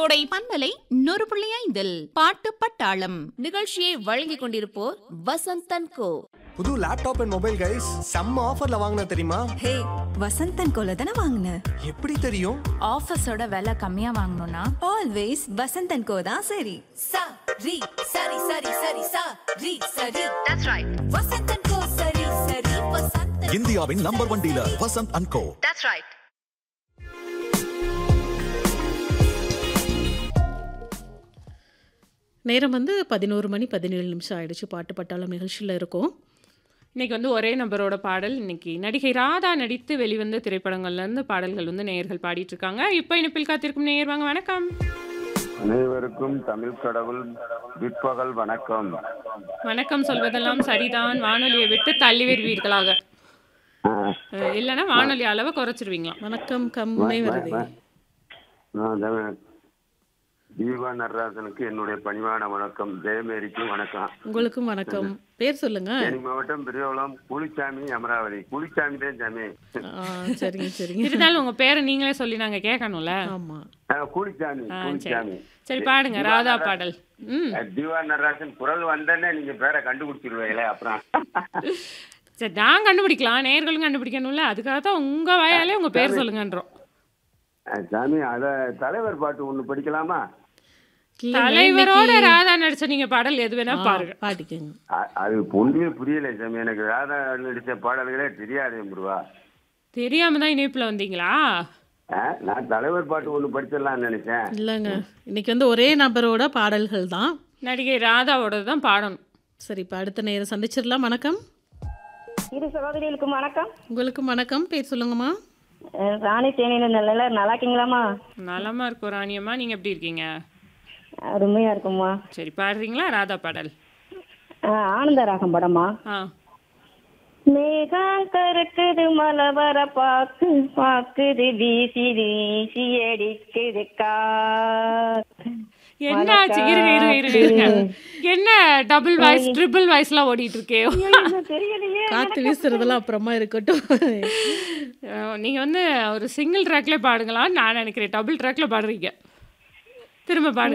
கோடை பண்பலை நூறு புள்ளி ஐந்தில் பாட்டு பட்டாளம் நிகழ்ச்சியை வழங்கிக் கொண்டிருப்போர் வசந்தன் கோ புது லேப்டாப் அண்ட் மொபைல் கைஸ் செம்ம ஆஃபர்ல வாங்கின தெரியுமா ஹே வசந்தன் கோல தானே வாங்கின எப்படி தெரியும் ஆஃபீஸோட விலை கம்மியா வாங்கணும்னா ஆல்வேஸ் வசந்தன் கோ தான் சரி சா ரி சரி சரி சரி சா ரி சரி தட்ஸ் ரைட் வசந்தன் கோ சரி சரி வசந்தன் இந்தியாவின் number one dealer Vasanth and co that's right நேரம் வந்து பதினோரு மணி பதினேழு நிமிஷம் ஆயிடுச்சு பாட்டு பட்டாளம் நிகழ்ச்சியில் இருக்கோம் இன்னைக்கு வந்து ஒரே நபரோட பாடல் இன்னைக்கு நடிகை ராதா நடித்து வெளிவந்த திரைப்படங்கள்ல இருந்து பாடல்கள் வந்து நேயர்கள் பாடிட்டு இருக்காங்க இப்போ இனிப்பில் காத்திருக்கும் நேயர் வாங்க வணக்கம் அனைவருக்கும் தமிழ் கடவுள் பிற்பகல் வணக்கம் வணக்கம் சொல்வதெல்லாம் சரிதான் வானொலியை விட்டு தள்ளி வருவீர்களாக அஹ் இல்லைன்னா வானொலி அளவை குறைச்சிருவீங்களா வணக்கம் கம்மை வருது நான் தான் தீபா நடராஜனுக்கு என்னுடைய பணிவான வணக்கம் ஜெயமேரிக்கும் வணக்கம் உங்களுக்கும் வணக்கம் பேர் சொல்லுங்க தேனி மாவட்டம் பெரியவளம் குளிச்சாமி அமராவதி குளிச்சாமி தான் சாமி ஆ, சரிங்க சரிங்க இருந்தாலும் உங்க பேரை நீங்களே சொல்லி நாங்க கேட்கணும்ல ஆமா ஆ, குளிச்சாமி ஆ, சரி குளிச்சாமி சரி பாடுங்க ராதா பாடல் ம் தீபா நடராஜன் குரல் வந்தேன்னே நீங்க பேரை கண்டுபிடிச்சிருவீங்களே அப்புறம் சரி நான் கண்டுபிடிக்கலாம் நேயர்களும் கண்டுபிடிக்கணும்ல அதுக்காக தான் உங்க வாயாலே உங்க பேர் சொல்லுங்கன்றோம் ஆ, சாமி அத தலைவர் பாட்டு ஒண்ணு படிக்கலாமா இல்லைங்க, தலைவரோட இன்னைக்கு- ராதா நடிச்ச நீங்க பாடல் எது வேணா ஆ, பாருங்க பாடிக்கங்க அ- அது ஒன்றுமே புரியல சாமி எனக்கு ராதா நடிச்ச பாடல்களே தெரியாது முருவா தெரியாம தான் இணைப்புல வந்தீங்களா ஆ, நான் தலைவர் பாட்டு ஒண்ணு படிச்சிடலாம்னு நினைச்சேன் இல்லைங்க இன்னைக்கு வந்து ஒரே நபரோட பாடல்கள் தான் நடிகை ராதாவோட தான் பாடணும் சரி இப்போ அடுத்த நேரம் சந்திச்சிடலாம் வணக்கம் இரு சகோதரிகளுக்கும் வணக்கம் உங்களுக்கும் வணக்கம் பேர் சொல்லுங்கம்மா அஹ் ராணி தேனியில நல்லா நல்லா இருக்கீங்களாம்மா நலமா இருக்கும் ராணியம்மா நீங்க எப்படி இருக்கீங்க அருமையா இருக்கும்மா சரி பாடுறீங்களா ராதா பாடல் அஹ் ஆனந்த ராகம் படமா ஆ மேகம் கருக்குது மலை வர பாக்கு பாக்குது வீசி வீசி அடிக்குது காத்து. என்ன ஆச்சு இருங்க இருங்க இருங்க இருங்க என்ன டபுள் வாய்ஸ் ட்ரிபிள் வாய்ஸ்லாம் ஓடிட்டு இருக்கே இன்னும் தெரியலையே காற்று வீசுறதெல்லாம் அப்புறமா இருக்கட்டும் அஹ் நீங்க வந்து ஒரு சிங்கிள் ட்ராக்ல பாடுங்களான்னு நான் நினைக்கிறேன் டபுள் ட்ராக்ல பாடுறீங்க திரும்ப பாடுங்க